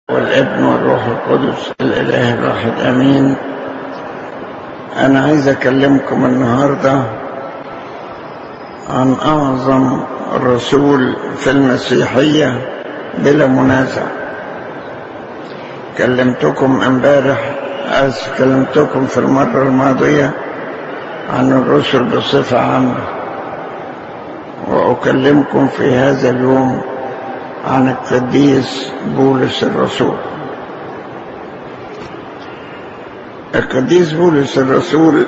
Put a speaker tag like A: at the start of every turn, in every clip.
A: والابن والروح القدس الإله الواحد أمين أنا عايز أكلمكم النهاردة عن أعظم رسول في المسيحية بلا منازع كلمتكم امبارح أسف كلمتكم في المرة الماضية عن الرسل بصفة عامة وأكلمكم في هذا اليوم عن القديس بولس الرسول القديس بولس الرسول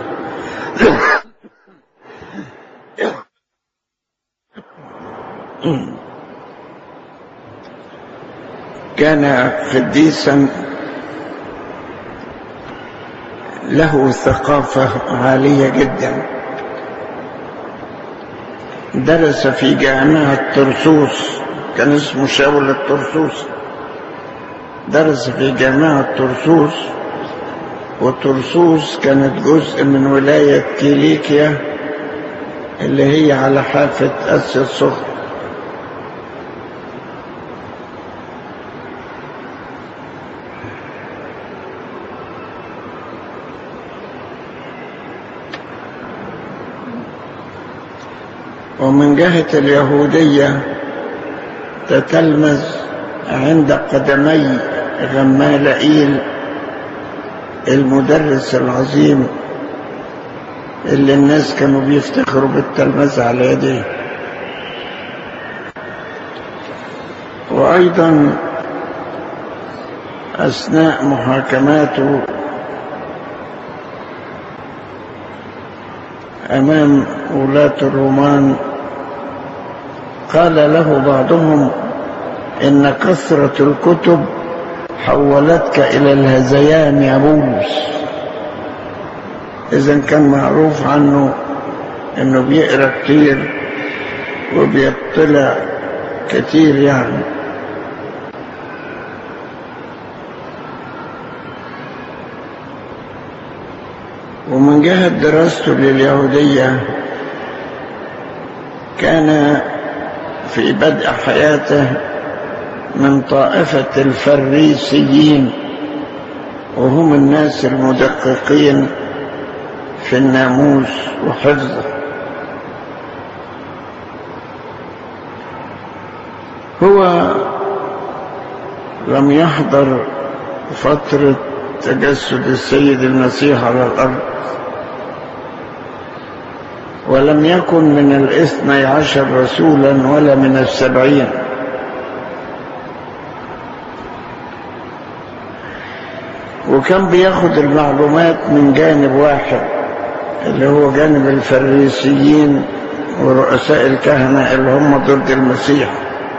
A: كان قديسا له ثقافة عالية جدا درس في جامعة طرسوس كان اسمه شاول الطرسوس درس في جامعة طرسوس وطرسوس كانت جزء من ولاية كيليكيا اللي هي على حافة آسيا الصغرى ومن جهة اليهودية تتلمذ عند قدمي غمالائيل المدرس العظيم اللي الناس كانوا بيفتخروا بالتلمذة على يديه وأيضا أثناء محاكماته أمام ولاة الرومان قال له بعضهم إن كثرة الكتب حولتك إلى الهذيان يا بولس إذا كان معروف عنه إنه بيقرأ كتير وبيطلع كتير يعني ومن جهة دراسته لليهودية كان في بدء حياته من طائفة الفريسيين وهم الناس المدققين في الناموس وحفظه هو لم يحضر فترة تجسد السيد المسيح على الأرض ولم يكن من الاثني عشر رسولا ولا من السبعين وكان بياخد المعلومات من جانب واحد اللي هو جانب الفريسيين ورؤساء الكهنة اللي هم ضد المسيح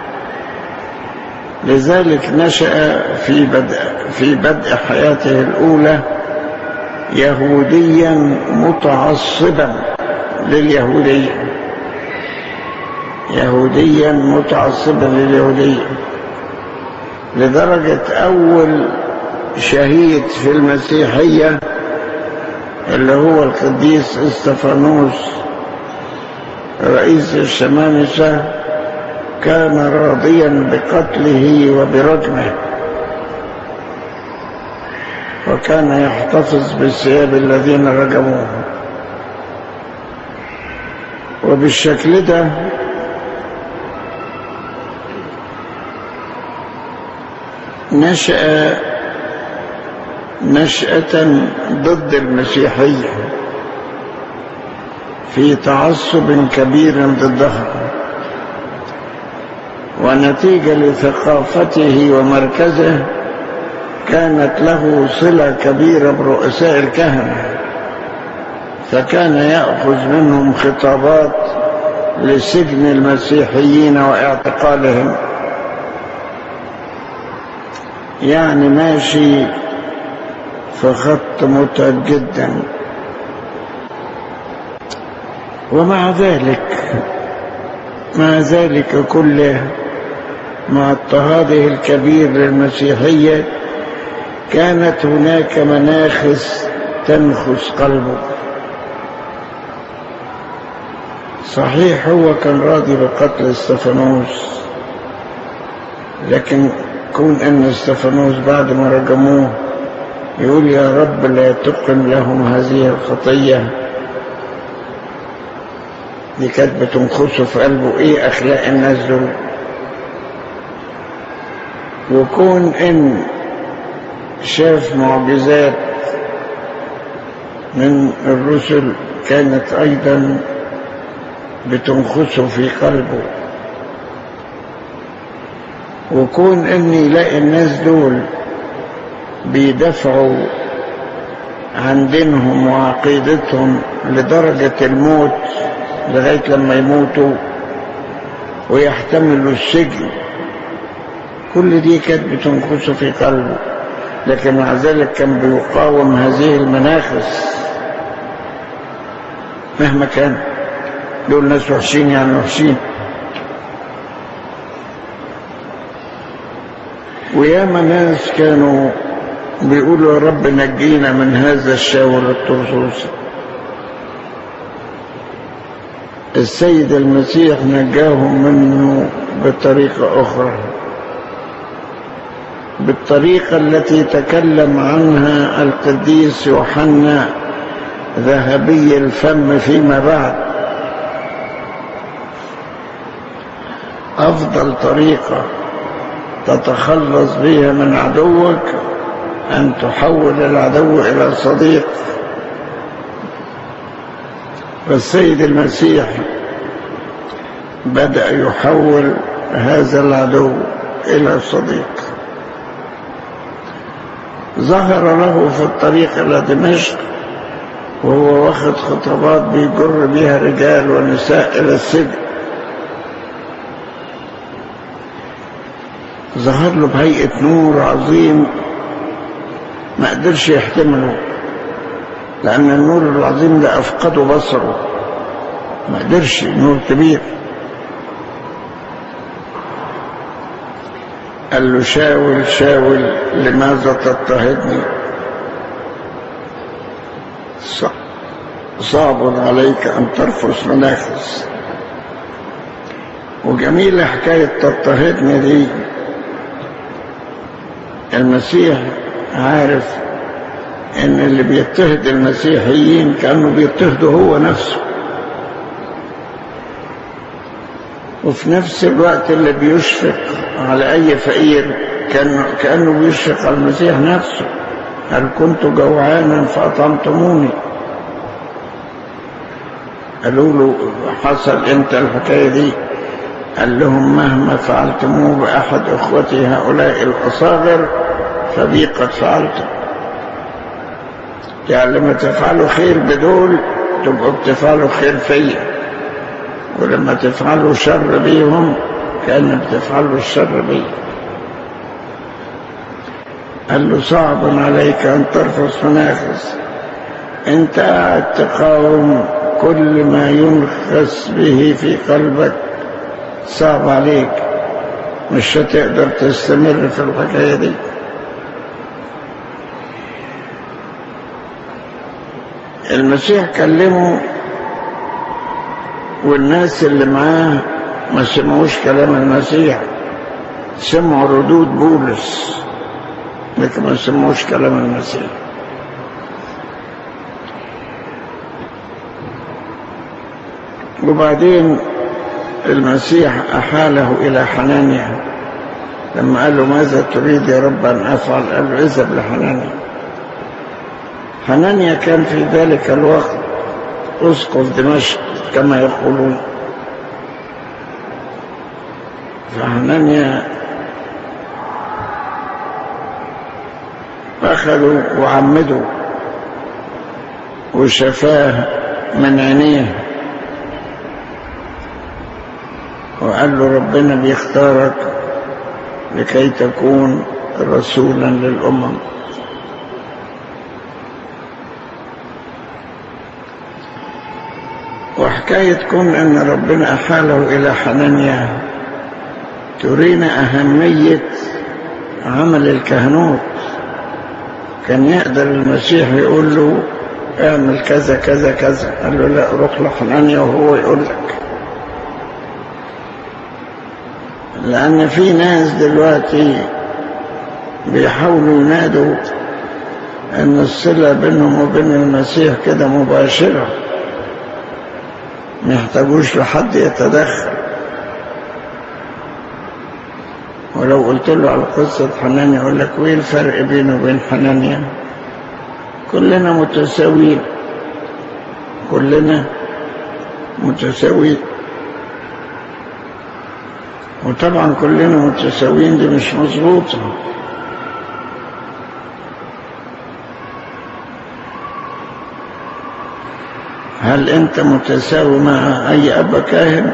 A: لذلك نشأ في بدء, في بدء حياته الأولى يهوديا متعصبا لليهودية يهوديا متعصبا لليهودية لدرجة أول شهيد في المسيحية اللي هو القديس استفانوس رئيس الشمامسة كان راضيا بقتله وبرجمه وكان يحتفظ بالثياب الذين رجموه وبالشكل ده نشأ نشأة ضد المسيحية في تعصب كبير ضدها ونتيجة لثقافته ومركزه كانت له صلة كبيرة برؤساء الكهنة فكان يأخذ منهم خطابات لسجن المسيحيين واعتقالهم يعني ماشي في خط متعب جدا ومع ذلك مع ذلك كله مع اضطهاده الكبير للمسيحية كانت هناك مناخس تنخس قلبه صحيح هو كان راضي بقتل استفانوس لكن كون ان استفانوس بعد ما رجموه يقول يا رب لا تقم لهم هذه الخطية دي كانت بتنخصه في قلبه ايه اخلاق الناس دول وكون ان شاف معجزات من الرسل كانت ايضا بتنخصه في قلبه وكون ان يلاقي الناس دول بيدافعوا عن دينهم وعقيدتهم لدرجة الموت لغاية لما يموتوا ويحتملوا السجن كل دي كانت بتنقصه في قلبه لكن مع ذلك كان بيقاوم هذه المناخس مهما كان دول ناس وحشين يعني وحشين وياما ناس كانوا بيقولوا يا رب نجينا من هذا الشاور الطرطوسي السيد المسيح نجاهم منه بطريقة أخرى بالطريقة التي تكلم عنها القديس يوحنا ذهبي الفم فيما بعد أفضل طريقة تتخلص بها من عدوك أن تحول العدو إلى صديق فالسيد المسيح بدأ يحول هذا العدو إلى صديق ظهر له في الطريق إلى دمشق وهو واخد خطابات بيجر بها رجال ونساء إلى السجن ظهر له بهيئة نور عظيم ما قدرش يحتمله لأن النور العظيم ده أفقده بصره ما قدرش نور كبير قال له شاول شاول لماذا تضطهدني صعب عليك أن ترفس مناخس وجميلة حكاية تضطهدني دي المسيح عارف ان اللي بيضطهد المسيحيين كانوا بيضطهدوا هو نفسه وفي نفس الوقت اللي بيشفق على اي فقير كان كانه بيشفق على المسيح نفسه هل كنت جوعانا فاطعمتموني قالوا له حصل انت الحكايه دي قال لهم مهما فعلتموه باحد اخوتي هؤلاء الاصاغر فبي قد فعلتم يعني لما تفعلوا خير بدول تبقوا بتفعلوا خير فيا ولما تفعلوا شر بيهم كأن بتفعلوا الشر بي قال له صعب عليك أن ترفض مناخس انت قاعد تقاوم كل ما ينخس به في قلبك صعب عليك مش هتقدر تستمر في الحكاية دي المسيح كلمه والناس اللي معاه ما سمعوش كلام المسيح سمعوا ردود بولس لكن ما سمعوش كلام المسيح وبعدين المسيح أحاله إلى حنانيا لما قال له ماذا تريد يا رب أن أفعل قال له اذهب لحنانيا حنانيا كان في ذلك الوقت أسقف دمشق كما يقولون فحنانيا أخذوا وعمدوا وشفاه من عينيه وقال له ربنا بيختارك لكي تكون رسولا للأمم وحكاية كون أن ربنا أحاله إلى حنانيا ترينا أهمية عمل الكهنوت كان يقدر المسيح يقول له اعمل كذا كذا كذا قال له لا روح لحنانيا وهو يقول لك لأن في ناس دلوقتي بيحاولوا ينادوا أن الصلة بينهم وبين المسيح كده مباشرة ما يحتاجوش لحد يتدخل ولو قلت له على قصة حنانيا يقول لك وين الفرق بينه وبين حنانيا كلنا متساويين كلنا متساويين وطبعا كلنا متساويين دي مش مظبوطه هل انت متساوي مع اي اب كاهن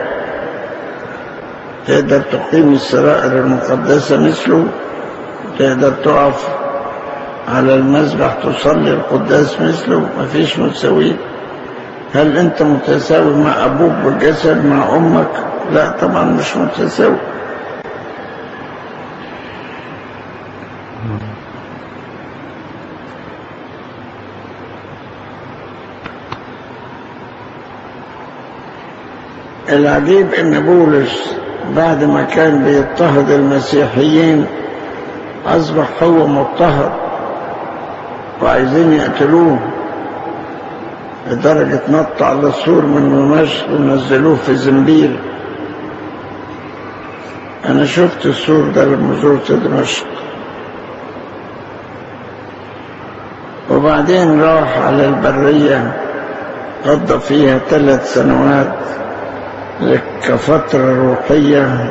A: تقدر تقيم السرائر المقدسه مثله تقدر تقف على المذبح تصلي القداس مثله مفيش متساويين هل انت متساوي مع ابوك بالجسد مع امك لا طبعا مش متساوي العجيب ان بولس بعد ما كان بيضطهد المسيحيين اصبح هو مضطهد وعايزين يقتلوه لدرجة نط على السور من دمشق ونزلوه في زنبيل أنا شفت السور ده لما زرت دمشق وبعدين راح على البرية قضى فيها ثلاث سنوات كفترة روحية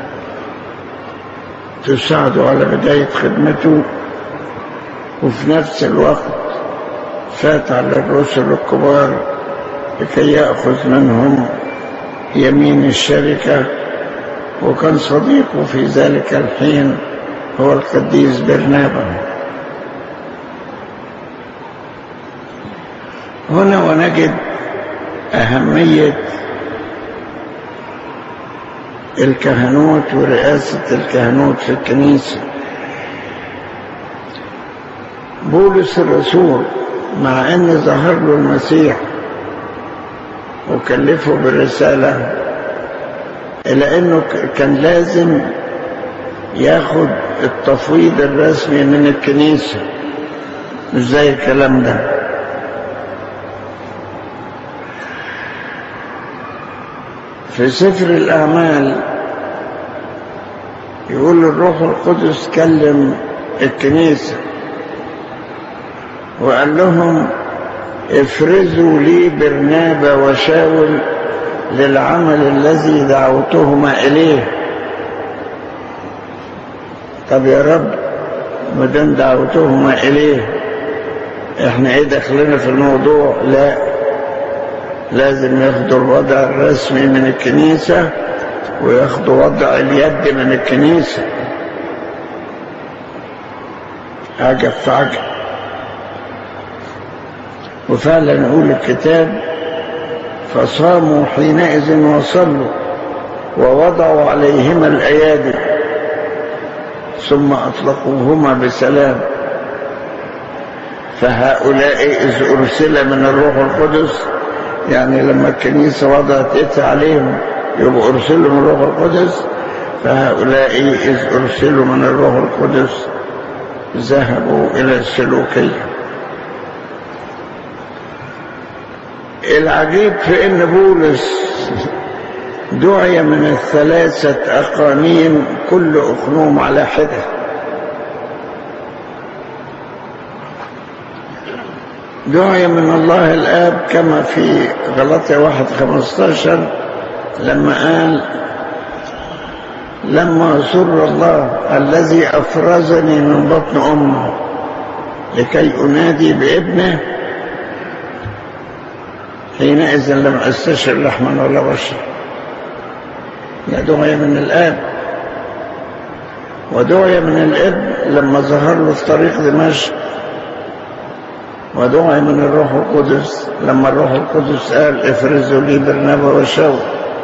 A: تساعده على بداية خدمته وفي نفس الوقت فات على الرسل الكبار لكي يأخذ منهم يمين الشركة وكان صديقه في ذلك الحين هو القديس برنابا هنا ونجد أهمية الكهنوت ورئاسة الكهنوت في الكنيسة بولس الرسول مع ان ظهر له المسيح وكلفه بالرسالة إلا أنه كان لازم ياخد التفويض الرسمي من الكنيسة مش زي الكلام ده في سفر الأعمال يقول الروح القدس كلم الكنيسة وقال لهم افرزوا لي برنابا وشاول للعمل الذي دعوتهما إليه طب يا رب ما دام دعوتهما إليه احنا ايه دخلنا في الموضوع لا لازم ياخدوا الوضع الرسمي من الكنيسة وياخدوا وضع اليد من الكنيسة عجب فعجب وفعلا يقول الكتاب فصاموا حينئذ وصلوا ووضعوا عليهما الأيادي ثم أطلقوهما بسلام فهؤلاء إذ أرسل من الروح القدس يعني لما الكنيسة وضعت إيدها عليهم يبقوا أرسلوا من الروح القدس فهؤلاء إذ أرسلوا من الروح القدس ذهبوا إلى السلوكية العجيب في ان بولس دعي من الثلاثة أقانيم كل أقنوم على حدة دعي من الله الآب كما في غلطية واحد خمستاشر لما قال لما سر الله الذي أفرزني من بطن أمه لكي أنادي بابنه حينئذ لم أستشر لحما ولا بشر لا دعي من الآب ودعي من الابن لما ظهر له في طريق دمشق ودعي من الروح القدس لما الروح القدس قال افرزوا لي برنابا وشاول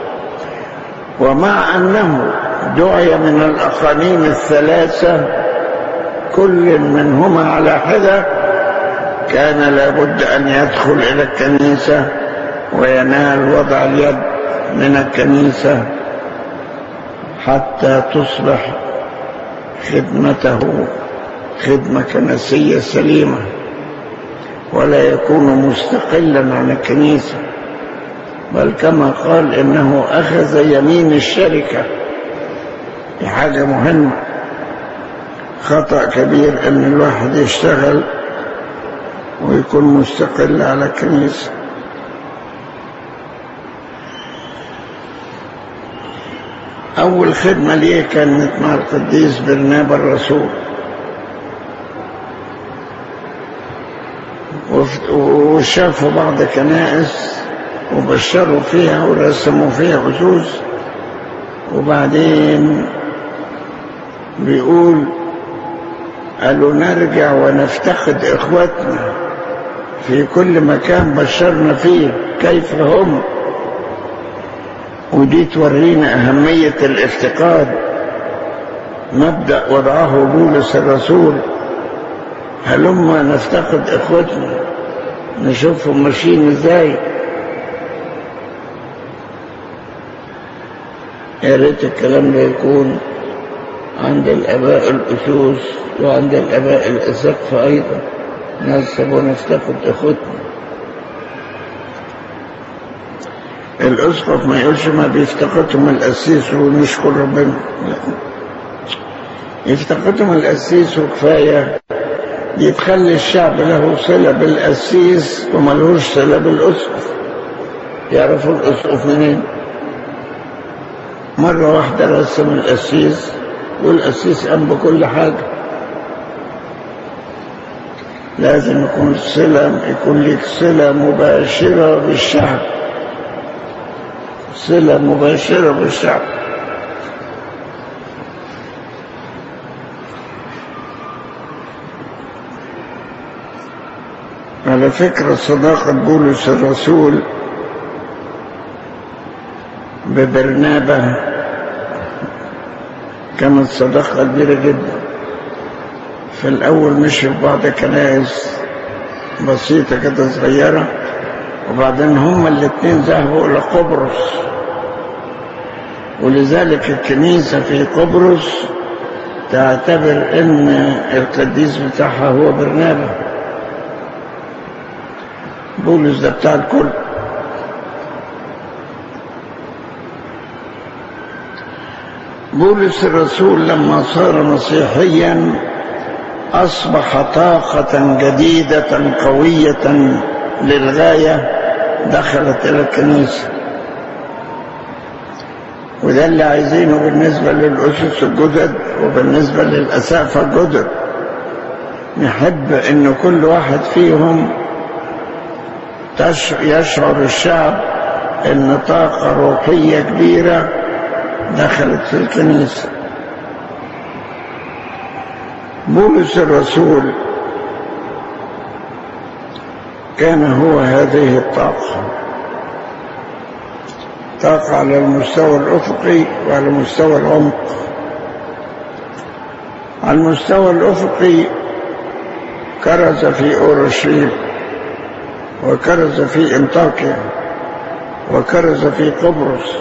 A: ومع أنه دعي من الأقانيم الثلاثة كل منهما على حدة كان لابد أن يدخل إلى الكنيسة وينال وضع اليد من الكنيسة حتى تصبح خدمته خدمة كنسية سليمة ولا يكون مستقلا عن الكنيسة بل كما قال إنه أخذ يمين الشركة دي حاجة مهمة خطأ كبير إن الواحد يشتغل ويكون مستقل على الكنيسة أول خدمة ليه كانت مع القديس برنابا الرسول وشافوا بعض كنائس وبشروا فيها ورسموا فيها أسوس وبعدين بيقول قالوا نرجع ونفتقد إخواتنا في كل مكان بشرنا فيه كيف هم ودي تورينا أهمية الافتقاد مبدأ وضعه بولس الرسول هلما نفتقد إخوتنا نشوفهم ماشيين ازاي يا ريت الكلام ده يكون عند الآباء الأسوس وعند الآباء الأسقف أيضا نسب ونفتقد إخوتنا الأسقف ما يقولش ما بيفتقدهم القسيس ونشكر ربنا لا يفتقدهم القسيس وكفاية دي تخلي الشعب له صلة بالقسيس وملهوش صلة بالأسقف يعرفوا الأسقف منين مرة واحدة رسم القسيس والقسيس قام بكل حاجة لازم يكون صلة يكون لك صلة مباشرة بالشعب صلة مباشرة بالشعب على فكرة صداقة بولس الرسول ببرنابة كانت صداقة كبيرة جدا في الأول مشي في بعض كنائس بسيطة كده صغيرة وبعدين هما الاثنين ذهبوا إلى قبرص ولذلك الكنيسة في قبرص تعتبر ان القديس بتاعها هو برنابا بولس ده بتاع الكل بولس الرسول لما صار مسيحيا أصبح طاقة جديدة قوية للغاية دخلت إلى الكنيسة وده اللي عايزينه بالنسبة للأسس الجدد وبالنسبة للأسافة الجدد نحب إن كل واحد فيهم يشعر الشعب إن طاقة روحية كبيرة دخلت في الكنيسة بولس الرسول كان هو هذه الطاقة طاقة على المستوى الأفقي وعلى مستوى العمق على المستوى الأفقي كرز في أورشليم وكرز في انطاكيا وكرز في قبرص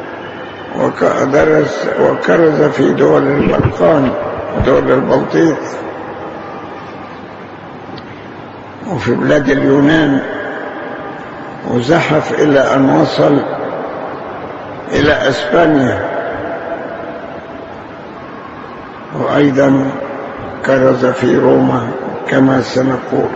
A: وكرز, وكرز في دول البلقان دول البلطيق وفي بلاد اليونان وزحف إلى أن وصل إلى أسبانيا وأيضا كرز في روما كما سنقول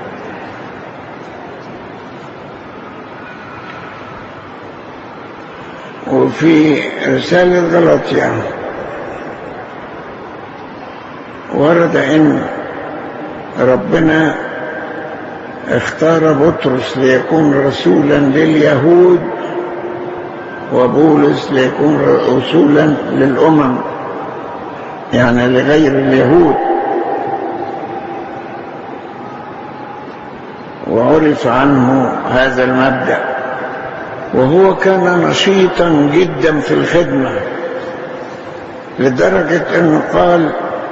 A: وفي رسالة غلطية ورد ان ربنا اختار بطرس ليكون رسولا لليهود وبولس ليكون رسولا للامم يعني لغير اليهود وعرف عنه هذا المبدا وهو كان نشيطا جدا في الخدمه لدرجه انه قال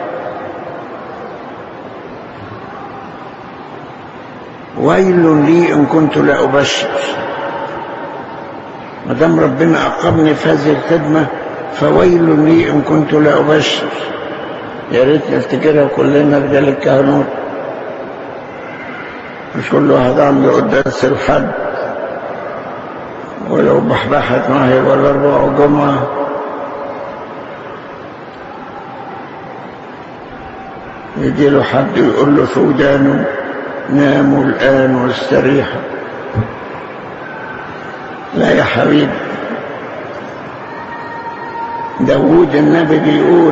A: ويل لي ان كنت لا ابشر ما دام ربنا اقامني في هذه الخدمه فويل لي ان كنت لا ابشر يا ريت نفتكرها كلنا رجال الكهنوت مش كل واحد عنده قداس الحد ولو بحبحت معي ولا أربع جمعة يجي له حد يقول له في ودانه ناموا الآن واستريحوا لا يا حبيبي داود النبي بيقول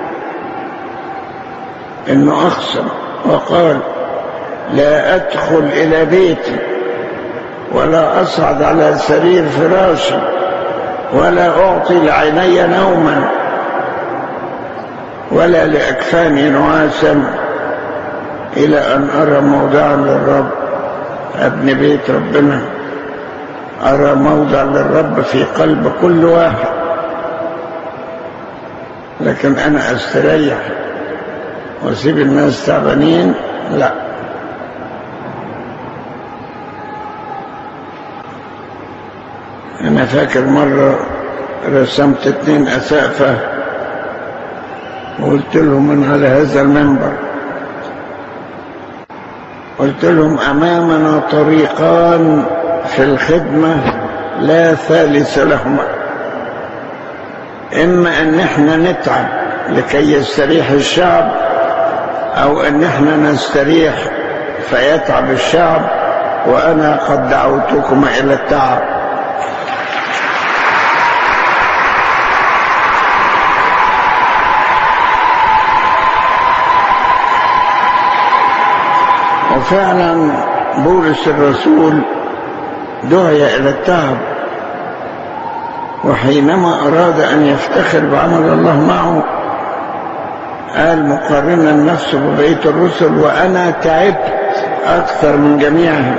A: انه اقسم وقال لا ادخل الى بيتي ولا اصعد على سرير فراشي ولا اعطي لعيني نوما ولا لاكفاني نعاسا الى ان ارى موضعا للرب ابن بيت ربنا ارى موضع للرب في قلب كل واحد لكن انا استريح واسيب الناس تعبانين لا انا فاكر مره رسمت اتنين اسقفه وقلت لهم من على هذا المنبر قلت لهم امامنا طريقان في الخدمه لا ثالث لهما اما ان احنا نتعب لكي يستريح الشعب او ان احنا نستريح فيتعب الشعب وانا قد دعوتكم الى التعب وفعلا بولس الرسول دعي الى التعب وحينما اراد ان يفتخر بعمل الله معه قال مقارنا نفسه ببقيه الرسل وانا تعبت اكثر من جميعهم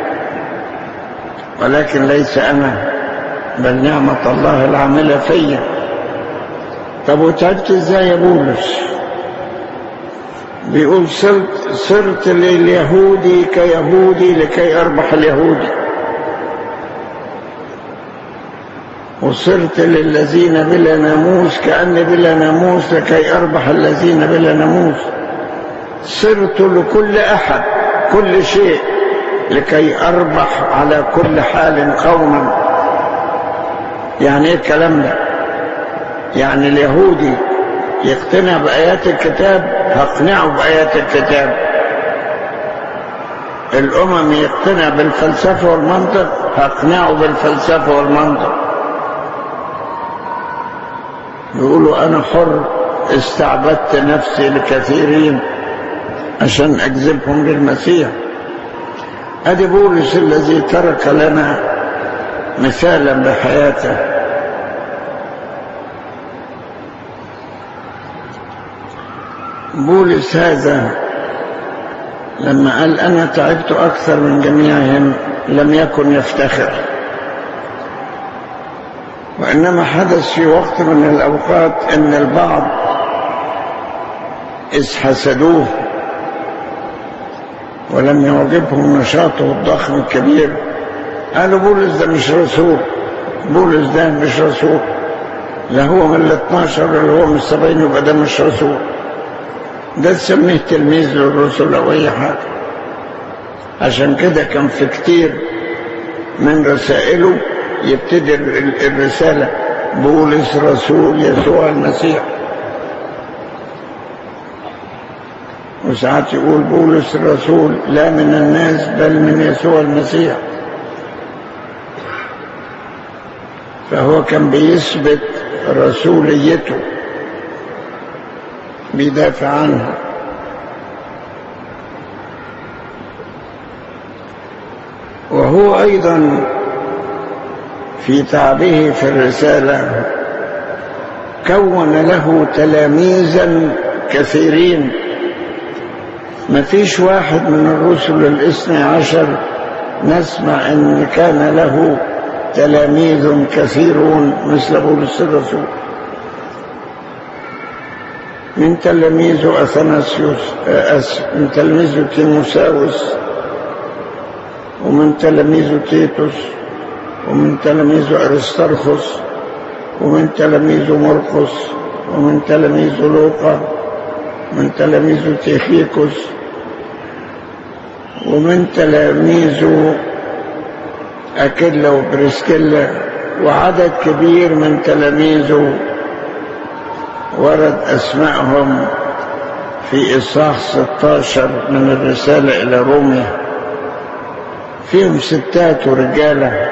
A: ولكن ليس انا بل نعمه الله العامله فيا طب وتعبت ازاي يا بولس بيقول صرت صرت لليهودي كيهودي لكي اربح اليهودي وصرت للذين بلا ناموس كأن بلا ناموس لكي أربح الذين بلا ناموس صرت لكل أحد كل شيء لكي أربح على كل حال قوما يعني ايه الكلام ده يعني اليهودي يقتنع بآيات الكتاب هقنعه بآيات الكتاب الأمم يقتنع بالفلسفة والمنطق هقنعه بالفلسفة والمنطق يقولوا أنا حر استعبدت نفسي لكثيرين عشان أجذبهم للمسيح أدي بولس الذي ترك لنا مثالا بحياته بولس هذا لما قال أنا تعبت أكثر من جميعهم لم يكن يفتخر وإنما حدث في وقت من الأوقات أن البعض إذ حسدوه ولم يعجبهم نشاطه الضخم الكبير قالوا بولس ده مش رسول بولس ده مش رسول لا هو من الاثناشر ولا هو من السبعين يبقى ده مش رسول ده تسميه تلميذ للرسل أو أي حاجة عشان كده كان في كتير من رسائله يبتدي الرسالة بولس رسول يسوع المسيح وساعات يقول بولس الرسول لا من الناس بل من يسوع المسيح فهو كان بيثبت رسوليته بيدافع عنها وهو أيضا في تعبه في الرسالة كون له تلاميذا كثيرين ما فيش واحد من الرسل الاثني عشر نسمع ان كان له تلاميذ كثيرون مثل بولس الرسول من تلاميذه اثناسيوس من تلاميذه تيموساوس ومن تلاميذه تيتوس ومن تلاميذه أرسترخس ومن تلاميذه مرقس ومن تلاميذه لوقا من تلاميذه تيخيكوس ومن تلاميذه أكيلا وبريسكيلا وعدد كبير من تلاميذه ورد أسمائهم في إصحاح 16 من الرسالة إلى روميا فيهم ستات ورجالة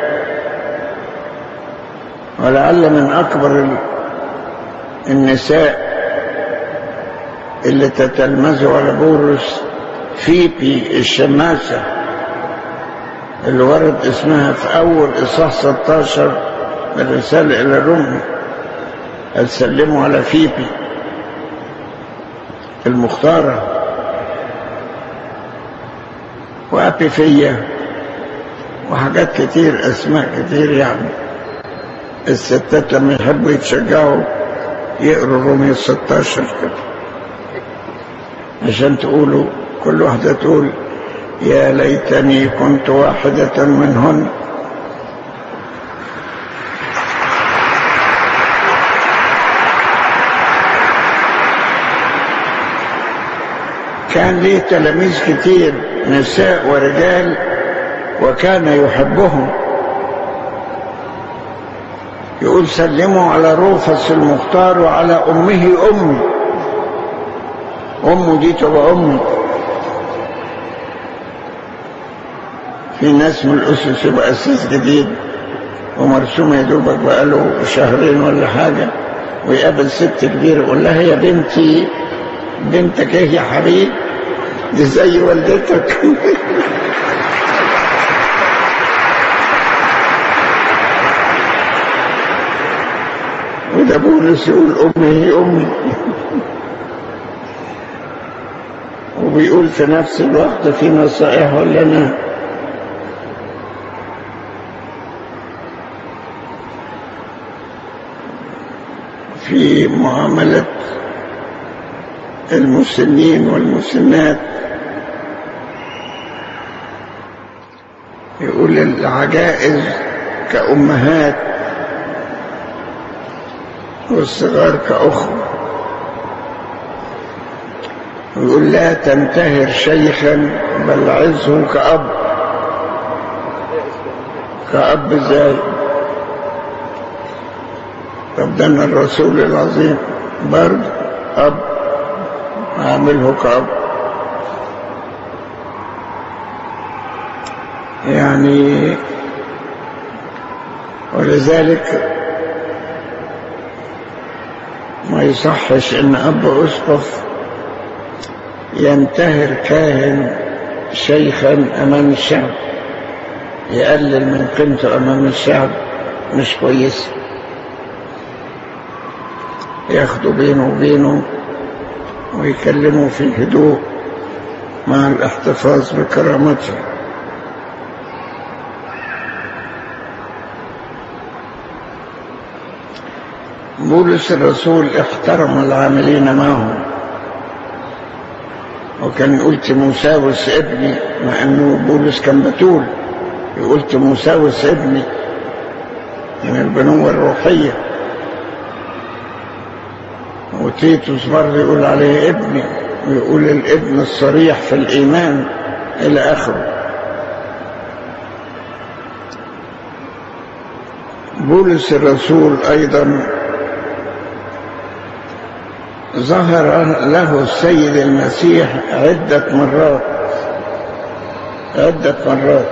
A: ولعل من أكبر النساء اللي تتلمذوا على بولس فيبي الشماسة اللي ورد اسمها في أول إصحاح 16 من الرسالة إلى الرومي سلموا على فيبي المختارة وأبيفية وحاجات كتير أسماء كتير يعني الستات لما يحبوا يتشجعوا يقروا رومية 16 كده عشان تقولوا كل واحدة تقول يا ليتني كنت واحدة منهن كان ليه تلاميذ كتير نساء ورجال وكان يحبهم يقول سلموا على روفس المختار وعلى أمه أمي أمه دي تبقى أمي في ناس من الأسس يبقى أساس جديد ومرسوم يا دوبك بقاله شهرين ولا حاجة ويقابل ست كبيرة يقول لها يا بنتي بنتك ايه يا حبيب دي زي والدتك وده بولس يقول امي هي امي وبيقول في نفس الوقت في نصائح لنا في معاملة المسنين والمسنات يقول العجائز كأمهات والصغار كأخوة ويقول لا تنتهر شيخا بل عزه كأب كأب زي طب ده الرسول العظيم برضه أب أعمله كأب يعني ولذلك ما يصحش ان اب اسقف ينتهر كاهن شيخا امام الشعب يقلل من قيمته امام الشعب مش كويس ياخدوا بينه وبينه ويكلموا في هدوء مع الاحتفاظ بكرامته بولس الرسول احترم العاملين معه وكان يقول تيموساوس ابني مع انه بولس كان بتول يقول تيموساوس ابني من البنوة الروحية وتيتوس برضه يقول عليه ابني ويقول الابن الصريح في الإيمان إلى آخره بولس الرسول أيضا ظهر له السيد المسيح عدة مرات عدة مرات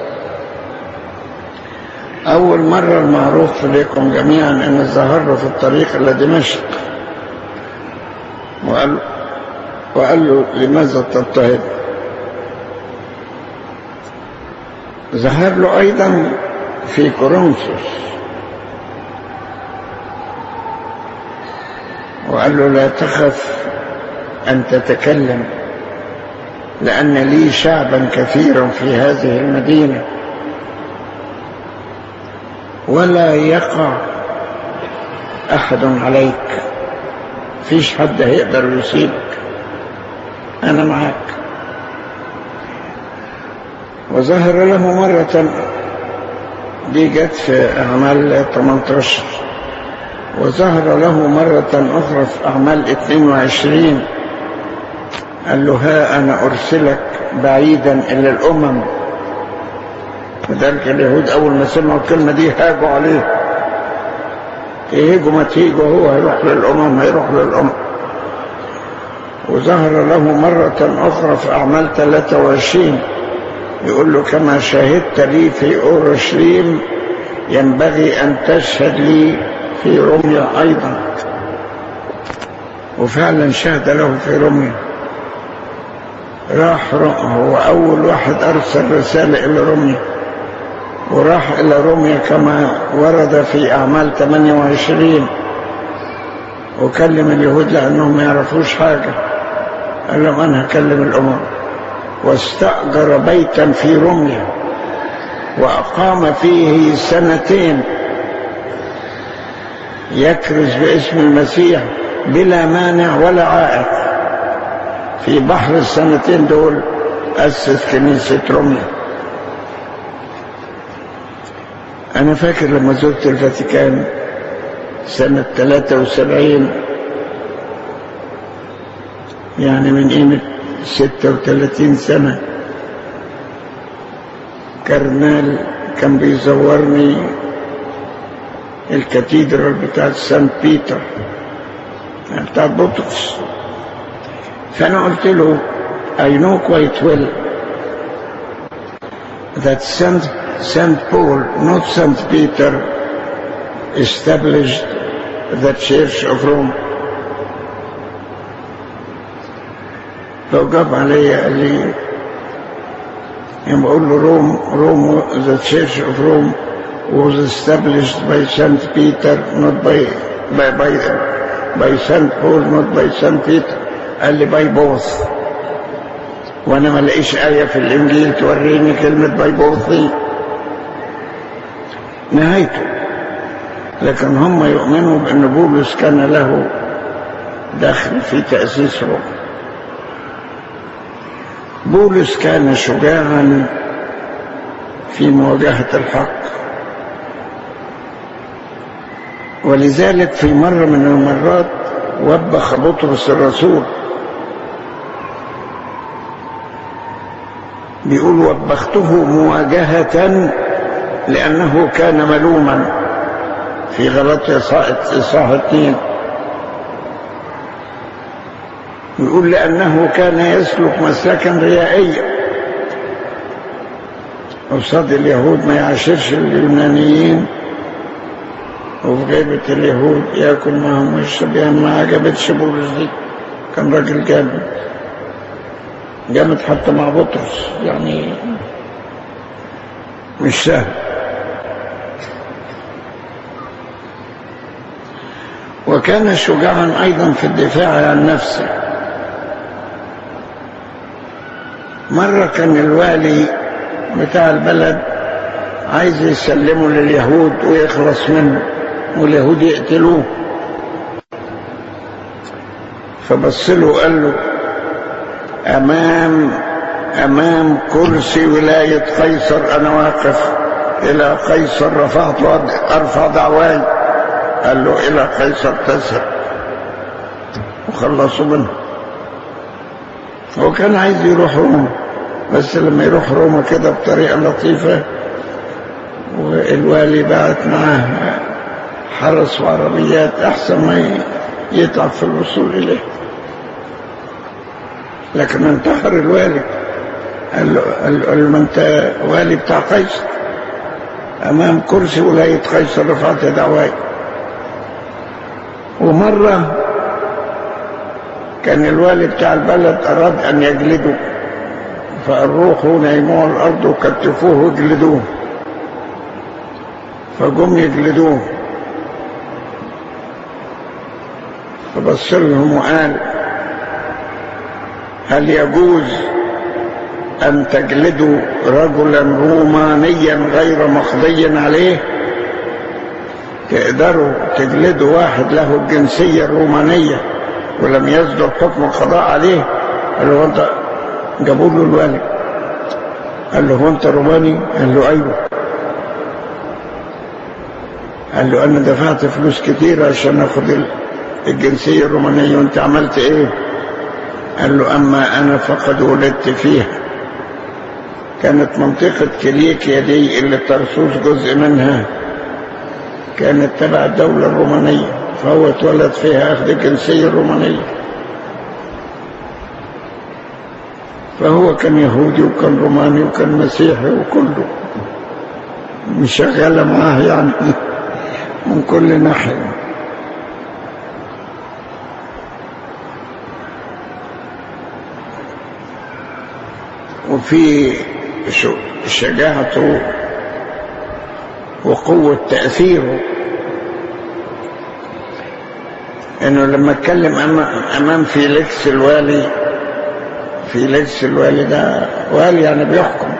A: أول مرة المعروف لكم جميعا أن ظهر له في الطريق إلى دمشق وقال, وقال له لماذا تضطهد ظهر له أيضا في كورنثوس وقال له لا تخف أن تتكلم لأن لي شعبا كثيرا في هذه المدينة ولا يقع أحد عليك فيش حد هيقدر يصيبك أنا معاك وظهر له مرة دي جت في أعمال 18 وظهر له مرة أخرى في أعمال 22 قال له ها أنا أرسلك بعيدا إلى الأمم وذلك اليهود أول ما سمعوا الكلمة دي هاجوا عليه تيجوا ما تيجوا هو هيروح للأمم هيروح للأمم وظهر له مرة أخرى في أعمال 23 يقول له كما شهدت لي في أورشليم ينبغي أن تشهد لي في روميا أيضا وفعلا شهد له في روميا راح هو أول واحد أرسل رسالة إلى روميا وراح إلى روميا كما ورد في أعمال 28 وكلم اليهود لأنهم ما يعرفوش حاجة قال لهم أنا هكلم الأمم واستأجر بيتا في روميا وأقام فيه سنتين يكرز باسم المسيح بلا مانع ولا عائق في بحر السنتين دول أسس كنيسة روميا أنا فاكر لما زرت الفاتيكان سنة 73 يعني من قيمة 36 سنة كرنال كان بيزورني الكاتيدرال بتاعت سان بيتر بتاع بطرس فأنا قلت له I know quite well that Saint, Saint Paul, not Saint Peter, established the Church of Rome. فجاب علي قال لي يوم بقول له روم روم the Church of Rome was established by Saint Peter not by by by, by Saint Paul not by Saint Peter قال لي by both وانا ما لاقيش آية في الانجيل توريني كلمة باي both دي نهايته لكن هم يؤمنوا بأن بولس كان له دخل في تأسيس روما بولس كان شجاعا في مواجهة الحق ولذلك في مرة من المرات وبخ بطرس الرسول بيقول وبخته مواجهة لأنه كان ملوما في غلط إصاح الدين يقول لأنه كان يسلك مسلكا ريائيا قصاد اليهود ما يعاشرش اليونانيين وفي غيبة اليهود ياكل معهم ويشرب يعني ما عجبتش بولس دي كان راجل جامد جامد حتى مع بطرس يعني مش سهل وكان شجاعا أيضا في الدفاع عن نفسه مرة كان الوالي بتاع البلد عايز يسلمه لليهود ويخلص منه واليهود يقتلوه فبص له وقال له أمام أمام كرسي ولاية قيصر أنا واقف إلى قيصر رفعت أرفع دعواي قال له إلى قيصر تذهب وخلصوا منه هو كان عايز يروح روما بس لما يروح روما كده بطريقة لطيفة والوالي بعت معاه حرس وعربيات أحسن ما يتعب في الوصول إليه لكن انتحر الوالي قال له, قال له ما انت والي بتاع قيصر امام كرسي ولايه قيصر رفعت دعواي ومره كان الوالي بتاع البلد اراد ان يجلده فالروحوا نيموه على الارض وكتفوه وجلدوه فجم يجلدوه فبص لهم وقال هل يجوز أن تجلدوا رجلا رومانيا غير مقضي عليه تقدروا تجلدوا واحد له الجنسية الرومانية ولم يصدر حكم القضاء عليه قال له انت جابوا له الوالد قال له هو انت روماني قال له ايوه قال له انا دفعت فلوس كتير عشان اخد الجنسية الرومانية وانت عملت ايه قال له أما أنا فقد ولدت فيها كانت منطقة كليكيا دي اللي طرسوس جزء منها كانت تبع الدولة الرومانية فهو اتولد فيها أخذ الجنسية الرومانية فهو كان يهودي وكان روماني وكان مسيحي وكله مشغلة معاه يعني من كل ناحية وفي شجاعته وقوة تأثيره انه لما اتكلم امام فيليكس الوالي فيليكس الوالي ده والي يعني بيحكم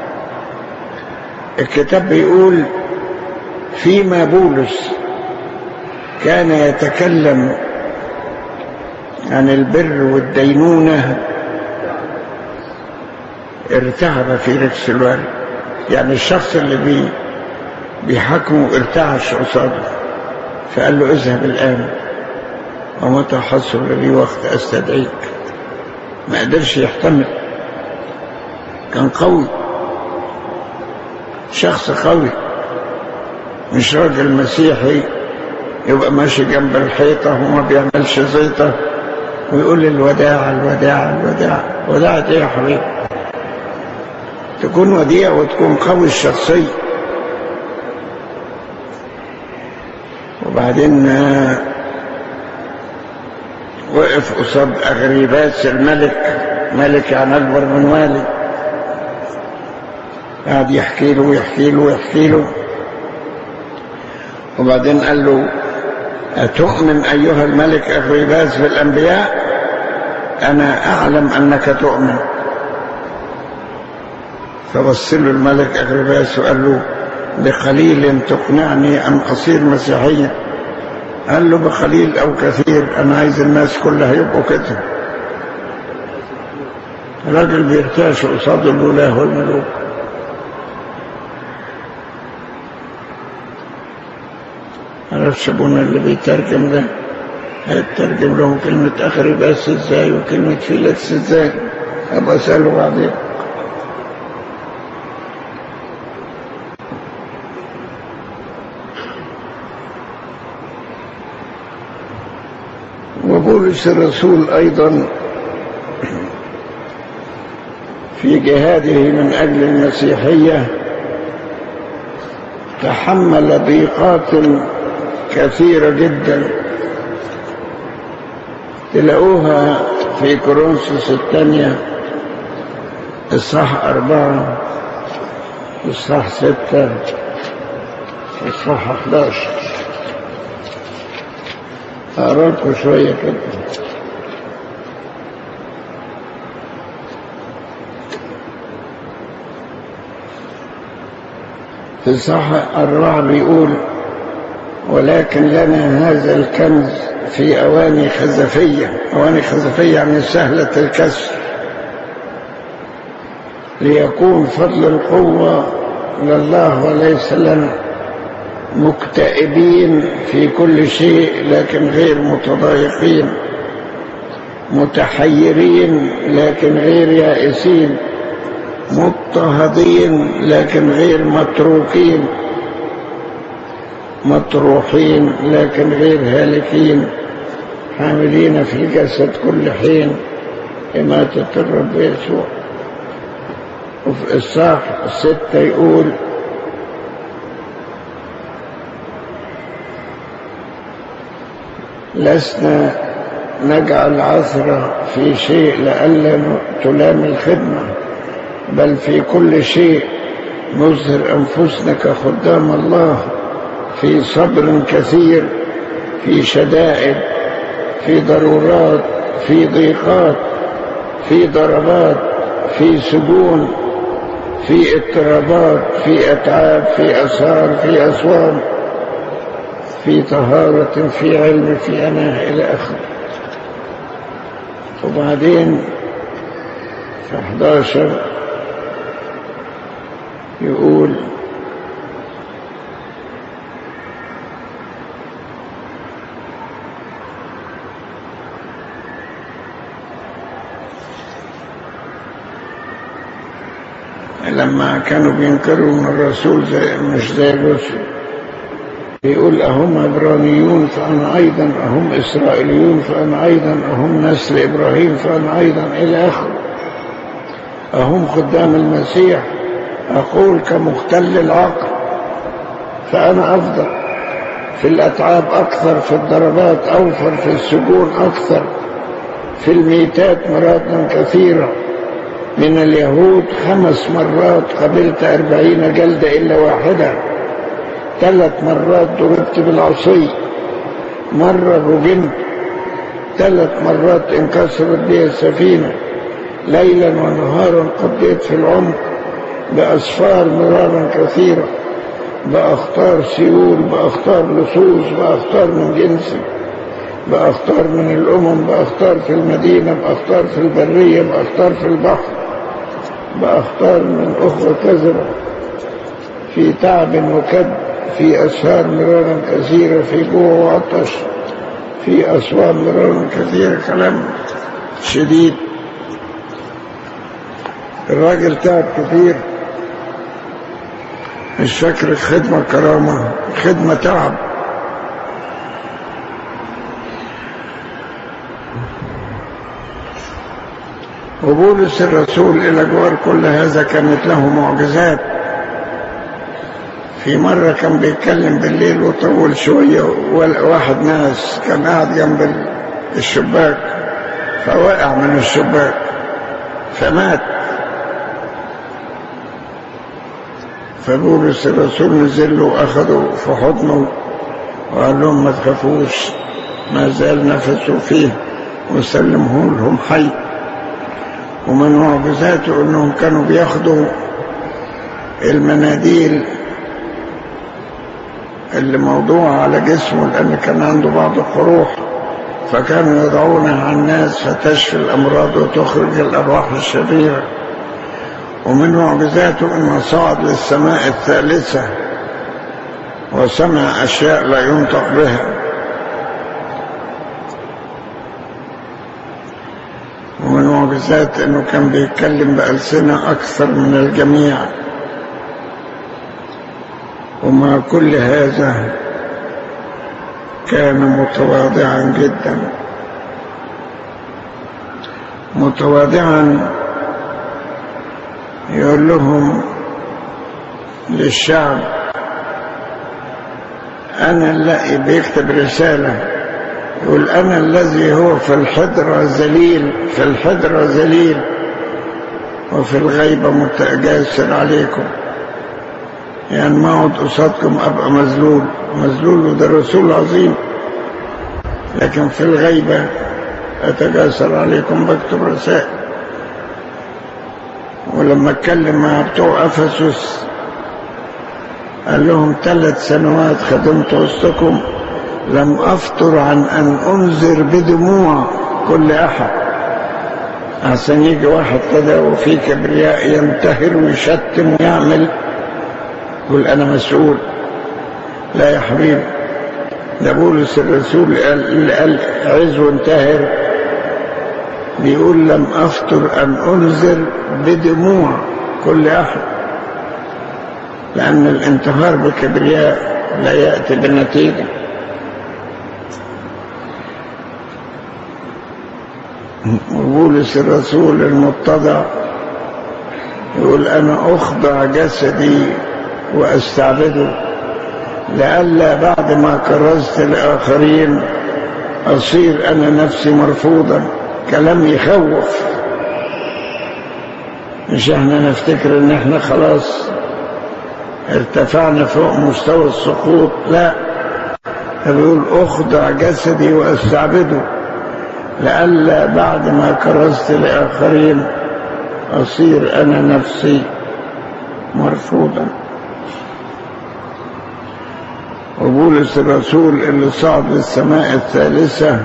A: الكتاب بيقول فيما بولس كان يتكلم عن البر والدينونة ارتعب فيليكس الوالي يعني الشخص اللي بي بيحكمه ارتعش قصاده فقال له اذهب الآن ومتى حصل لي وقت استدعيك ما قدرش يحتمل كان قوي شخص قوي مش راجل مسيحي يبقى ماشي جنب الحيطة وما بيعملش زيطة ويقول الوداع الوداع الوداع وداعة ايه يا حبيبي تكون وديع وتكون قوي الشخصية وبعدين وقف قصاد أغريباس الملك ملك يعني أكبر من والي قعد يحكي له ويحكي له ويحكي له وبعدين قال له أتؤمن أيها الملك أغريباس بالأنبياء أنا أعلم أنك تؤمن فبص له الملك أغريباس وقال له بقليل تقنعني أن أصير مسيحيا قال له بقليل أو كثير أنا عايز الناس كلها يبقوا كده الراجل بيرتعش قصاد الولاة والملوك معرفش ابونا اللي بيترجم ده هيترجم لهم كلمة أخري بس ازاي وكلمة فيلكس ازاي أبقى أسأله بعدين وبولس الرسول أيضا في جهاده من أجل المسيحية تحمل ضيقات كثيرة جدا تلاقوها في كورنثوس الثانية إصحاح أربعة إصحاح ستة إصحاح 11 أقرأ لكم شوية كده في صح أربعة بيقول ولكن لنا هذا الكنز في أواني خزفية أواني خزفية يعني سهلة الكسر ليكون فضل القوة لله وليس لنا مكتئبين في كل شيء لكن غير متضايقين متحيرين لكن غير يائسين مضطهدين لكن غير متروكين مطروحين لكن غير هالكين حاملين في الجسد كل حين إماتة الرب يسوع وفي الصاح الستة يقول لسنا نجعل عثرة في شيء لئلا تلام الخدمة بل في كل شيء نظهر أنفسنا كخدام الله في صبر كثير في شدائد في ضرورات في ضيقات في ضربات في سجون في اضطرابات في أتعاب في أسهار في أسوار في طهارة في علم في أناه إلى آخره وبعدين في 11 يقول لما كانوا بينكروا ان الرسول زي مش زي الرسل بيقول أهم عبرانيون فأنا أيضا أهم إسرائيليون فأنا أيضا أهم نسل إبراهيم فأنا أيضا إلى آخره أهم خدام المسيح أقول كمختل العقل فأنا أفضل في الأتعاب أكثر في الضربات أوفر في السجون أكثر في الميتات مرات كثيرة من اليهود خمس مرات قبلت أربعين جلدة إلا واحدة ثلاث مرات ضربت بالعصي مرة رجمت ثلاث مرات انكسرت بي السفينة ليلا ونهارا قضيت في العمق بأسفار مرارا كثيرة بأخطار سيول بأخطار لصوص بأخطار من جنسي بأخطار من الأمم بأخطار في المدينة بأخطار في البرية بأخطار في البحر بأخطار من أخرى كذبة في تعب وكد في أسفار مرارا كثيرة في جوع وعطش في أسوار مرارا كثيرة كلام شديد الراجل تعب كثير مش فاكر خدمة كرامة خدمة تعب وبولس الرسول إلى جوار كل هذا كانت له معجزات في مرة كان بيتكلم بالليل وطول شوية واحد ناس كان قاعد جنب الشباك فوقع من الشباك فمات فبولس الرسول نزل له وأخذه في حضنه وقال لهم ما تخافوش ما زال نفسه فيه وسلمه لهم حي ومن معجزاته انهم كانوا بياخدوا المناديل اللي موضوع على جسمه لأن كان عنده بعض القروح فكانوا يضعونها على الناس فتشفي الأمراض وتخرج الأرواح الشريرة ومن معجزاته أنه صعد للسماء الثالثة وسمع أشياء لا ينطق بها ومن معجزات أنه كان بيتكلم بألسنة أكثر من الجميع ومع كل هذا كان متواضعا جدا متواضعا يقول لهم للشعب أنا الذي بيكتب رسالة يقول أنا الذي هو في الحضرة ذليل في الحضرة ذليل وفي الغيبة متجاسر عليكم يعني ما اقعد قصادكم ابقى مذلول مذلول وده رسول عظيم لكن في الغيبة اتجاسر عليكم بكتب رسائل ولما اتكلم مع بتوع افسس قال لهم ثلاث سنوات خدمت وسطكم لم افطر عن ان انذر بدموع كل احد عشان يجي واحد كده وفي كبرياء ينتهر ويشتم ويعمل يقول أنا مسؤول لا يا حبيبي ده بولس الرسول قال, قال عزو انتهر بيقول لم أفطر أن أنذر بدموع كل أحد لأن الانتهار بكبرياء لا يأتي بنتيجة وبولس الرسول المتضع يقول أنا أخضع جسدي وأستعبده لئلا بعد ما كرزت الآخرين أصير أنا نفسي مرفوضا كلام يخوف مش احنا نفتكر ان احنا خلاص ارتفعنا فوق مستوى السقوط لا بيقول اخضع جسدي واستعبده لئلا بعد ما كرزت لاخرين اصير انا نفسي مرفوضا وبولس الرسول اللي صعد للسماء الثالثة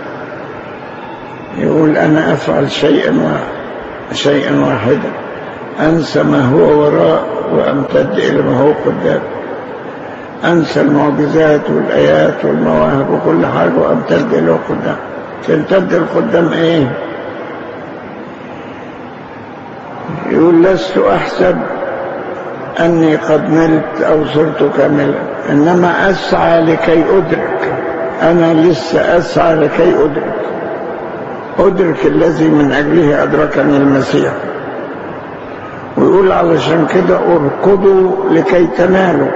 A: يقول أنا أفعل شيئا واحد شيئا واحدا أنسى ما هو وراء وأمتد إلى ما هو قدام أنسى المعجزات والآيات والمواهب وكل حاجة وأمتد إلى قدام تمتد القدام إيه يقول لست أحسب أني قد نلت أو صرت كاملا إنما أسعى لكي أدرك أنا لسه أسعى لكي أدرك أدرك الذي من أجله أدركني المسيح ويقول علشان كده اركضوا لكي تنالوا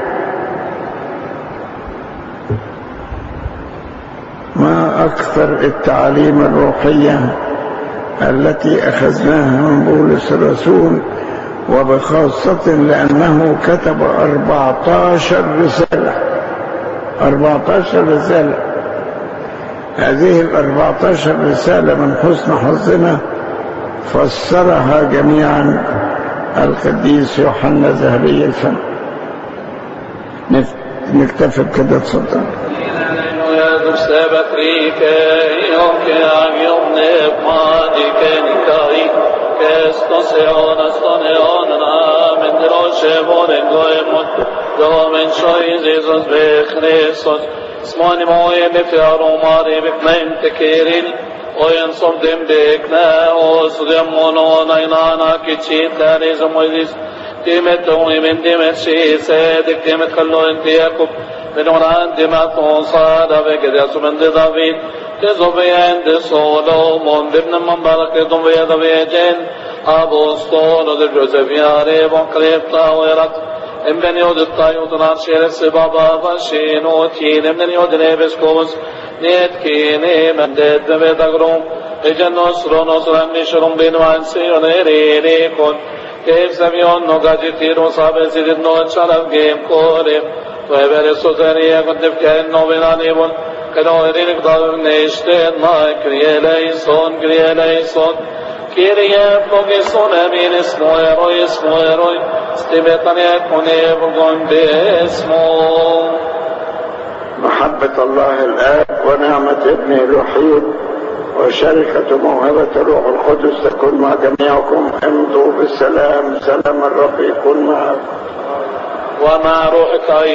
A: ما أكثر التعاليم الروحية التي أخذناها من بولس الرسول وبخاصة لأنه كتب 14 رسالة 14 رسالة هذه ال 14 رسالة من حسن حظنا فسرها جميعا القديس يوحنا ذهبي الفم نكتفي بكده تصدق
B: Smani moje med fjäromar i bekläm till Kiril och en som dem beknä och så dem monona inana kichit lärde som Moses ديمت ومن ديمت شيء سادك ديمت خلو انت ياكب من وران ديمت وصاد بكد يسو من دي دافيد تزو في عند سولومون دبن من بارك دم في يد في جن أبو ستون ودر جوزف ياري بقريب طاويرت ام بن يود الطايوت نار شير السبابا فشين وتين من يود نيبس كوس نيت كيني من دد بيتغروم اجن نصر نصر نشرم بين وانسي ونيري كون كيف سميون نوغاجي تيرو صابي سيدن نو تشالف جيم كوريم ويبر سوزانيا كنت فكاين نو بنانيبون كنو يرينك دار نيشتين ما كريه ليسون كريه ليسون كيريه فوقيسون امين اسمو يروي اسمو يروي استبطن يكوني بقون باسمو
A: محبة الله الآب ونعمة ابنه الوحيد وشركة موهبة الروح القدس تكون مع جميعكم امضوا بالسلام سلام الرب يكون معكم
B: ومع روحك أيضا